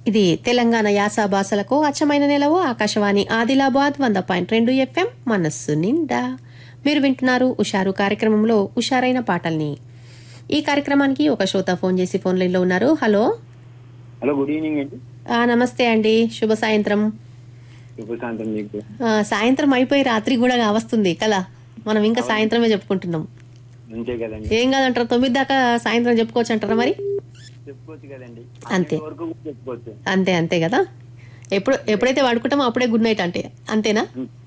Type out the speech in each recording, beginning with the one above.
ఇది తెలంగాణ యాస భాషలకు అచ్చమైన నెలవు ఆకాశవాణి ఆదిలాబాద్ వంద పాయింట్ రెండు ఎఫ్ఎం మనస్సు నిండా మీరు వింటున్నారు ఉషారు కార్యక్రమంలో ఉషారైన పాటల్ని ఈ కార్యక్రమానికి ఒక శ్రోత ఫోన్ చేసి ఫోన్ లైన్లో ఉన్నారు హలో హలో గుడ్ ఈవినింగ్ అండి ఆ, నమస్తే అండి శుభ సాయంత్రం శుభ సాయంత్రం మీకు ఆ, సాయంత్రం అయిపోయి రాత్రి కూడా వస్తుంది కదా మనం ఇంకా సాయంత్రమే చెప్పుకుంటున్నాం అంతే కదండి ఏం కాదంటారు తొమ్మిది దాకా సాయంత్రం చెప్పుకోవచ్చు అంటారా మరి చెప్పుకోవచ్చు కదండి అంతే. పన్నెండు వరకు కూడా చెప్పుకోవచ్చు అంతే అంతే కదా ఎప్పుడు ఎప్పుడైతే వాడుకుంటామో అప్పుడే గుడ్ నైట్ అంటే అంతేనా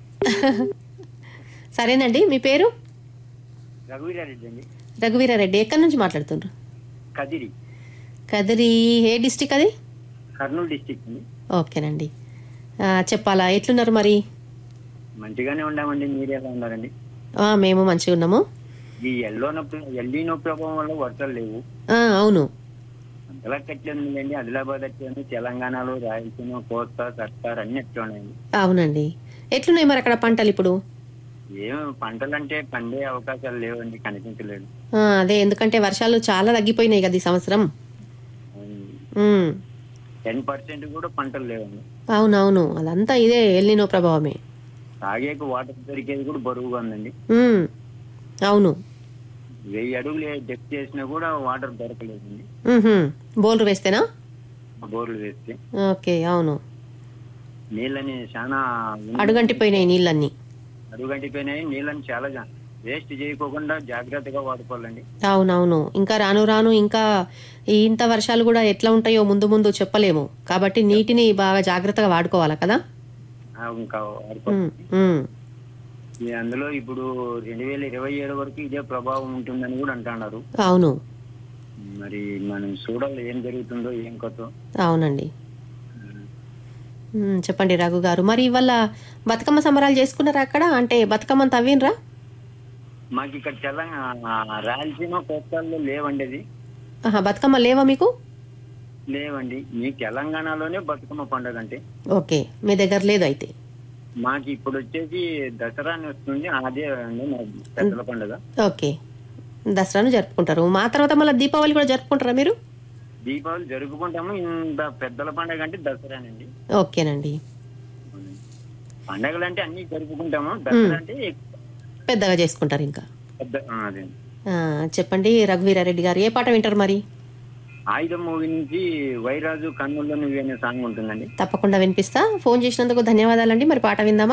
సరేనండి మీ పేరు రఘువీరారెడ్డి అండి రఘువీరారెడ్డి ఎక్కడి నుంచి మాట్లాడుతున్నారు కదిరి కదిరి ఏ డిస్టిక్ అది కర్నూలు డిస్టిక్ అండి ఓకేనండి ఆ, చెప్పాలా ఎట్లున్నారు మరి మంచిగానే ఉండామండి మీరు ఎలా ఉన్నారండి ఆ, మేము మంచిగా ఉన్నాము ఈ ఎల్లో నొప్పి ఎల్లీనో ప్రభావం వల్ల వర్షాలు లేవు ఆ, అవును అంతలా కట్టిందండి ఆదిలాబాద్ వచ్చాను తెలంగాణలో రాయలసీమ కోస్తా సర్కార్ అన్ని ఎట్లా ఉన్నాయండి అవునండి ఎట్లున్నాయి మరి అక్కడ పంటలు ఇప్పుడు ఏం పంటలంటే పండే అవకాశాలు లేవండి కనిపించలేదు ఆ, అదే ఎందుకంటే వర్షాలు చాలా తగ్గిపోయినాయి కదా ఈ సంవత్సరం ఉమ్, టెన్ పర్సెంట్ కూడా పంటలు లేవండి అవునవును అదంతా ఇదే ఎల్నినో ప్రభావమే తాగేకి వాటర్ దొరికేది కూడా బరువుగా ఉందండి ఉమ్, అవును వెయ్యి అడుగులు డెప్ చేసినా కూడా వాటర్ దొరకలేదండి ఉహుం, బోర్లు వేస్తేనా బోర్లు వేస్తే ఓకే అవును నీళ్ళని చాలా అడుగంటిపోయినాయి నీళ్ళన్నీ అడుగంటిపోయినాయి నీళ్ళని చాలా వేస్ట్ చేయకోకుండా జాగ్రత్తగా వాడుకోవాలండి అవునవును ఇంకా రాను రాను ఇంకా ఈ ఇంత వర్షాలు కూడా ఎట్లా ఉంటాయో ముందు ముందు చెప్పలేము కాబట్టి నీటిని బాగా జాగ్రత్తగా వాడుకోవాలా కదా ఆ, ఇంకా వాడుకోవాలి ఉమ్, ఉమ్, ఈ అందులో ఇప్పుడు రెండు వేల ఇరవై ఏడు వరకు ఇదే ప్రభావం ఉంటుందని కూడా అంటున్నారు అవును మరి మనం చూడాలి ఏం జరుగుతుందో ఏం కొత్త అవునండి ఉమ్, చెప్పండి రఘు గారు మరి ఇవాళ బతుకమ్మ సంబరాలు చేసుకున్నారా అక్కడ అంటే బతుకమ్మని తవ్వినరా మాకు ఇక్కడ తెలంగాణ రాయలసీమ కోస్తాల్లో లేవండి అది ఆహా బతుకమ్మ లేవా మీకు లేవండి మీ తెలంగాణలోనే బతుకమ్మ పండుగ అంటే ఓకే మీ దగ్గర లేదు అయితే మాకు ఇప్పుడు వచ్చేసి దసరా అని వస్తుంది అదే అండి మా పెద్దల పండుగ ఓకే దసరాను జరుపుకుంటారు మా తర్వాత మళ్ళీ దీపావళి కూడా జరుపుకుంటారా మీరు దీపావళి జరుపుకుంటాము ఇంత పెద్దల పండుగ అంటే దసరానండి ఓకేనండి పండగలు అంటే అన్ని జరుపుకుంటాము దసరా అంటే ఎక్కువ పెద్దగా చేసుకుంటారు ఇంకా పెద్ద ఆ, అదే ఆ, చెప్పండి రఘువీరారెడ్డి గారు ఏ పాట వింటారు మరి ఆయుధం మూవీ నుంచి వైరాజు కన్నుల్లో నువ్వు అనే సాంగ్ ఉంటుందండి తప్పకుండా వినిపిస్తా ఫోన్ చేసినందుకు ధన్యవాదాలండి మరి పాట విందామా